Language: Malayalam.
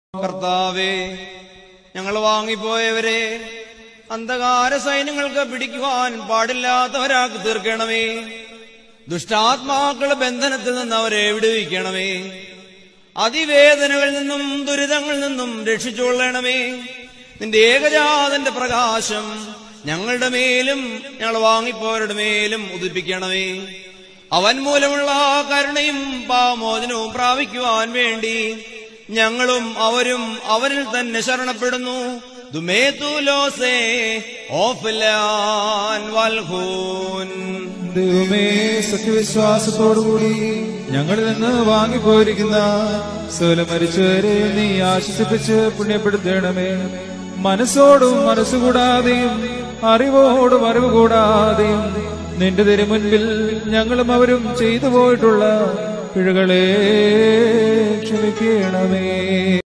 കർത്താവേ ഞങ്ങൾ വാങ്ങിപ്പോയവരെ അന്ധകാര സൈന്യങ്ങൾക്ക് പിടിക്കുവാൻ പാടില്ലാത്തവരാക്കി തീർക്കണമേ ദുഷ്ടാത്മാക്കളുടെ ബന്ധനത്തിൽ നിന്ന് അവരെ വിടുവിക്കണമേ അതിവേദനകളിൽ നിന്നും ദുരിതങ്ങളിൽ നിന്നും രക്ഷിച്ചുകൊള്ളണമേ നിന്റെ ഏകജാതന്റെ പ്രകാശം ഞങ്ങളുടെ മേലും ഞങ്ങൾ വാങ്ങിപ്പോയവരുടെ മേലും ഉദിപ്പിക്കണമേ അവൻ മൂലമുള്ള കരുണയും പാമോചനവും പ്രാപിക്കുവാൻ വേണ്ടി ഞങ്ങളും അവരും അവരിൽ തന്നെ ശരണപ്പെടുന്നു ദുമേതുലോസേ ഓഫലാൻ വൽഹൂൻ ദൈവമേ സത്യവിശ്വാസത്തോടുകൂടി ഞങ്ങളിൽ നിന്ന് വാങ്ങിപ്പോയിരിക്കുന്ന സകല മരിച്ചവരെ നീ ആശ്വസിപ്പിച്ച് പുണ്യപ്പെടുത്തണമേ മനസ്സോടും മനസ്സുകൂടാതെയും അറിവോടും അറിവ് കൂടാതെയും നിന്റെ തിരുമുൻപിൽ ഞങ്ങളും അവരും ചെയ്തു പോയിട്ടുള്ള പിഴകളെ ക്ഷമിക്കണമേ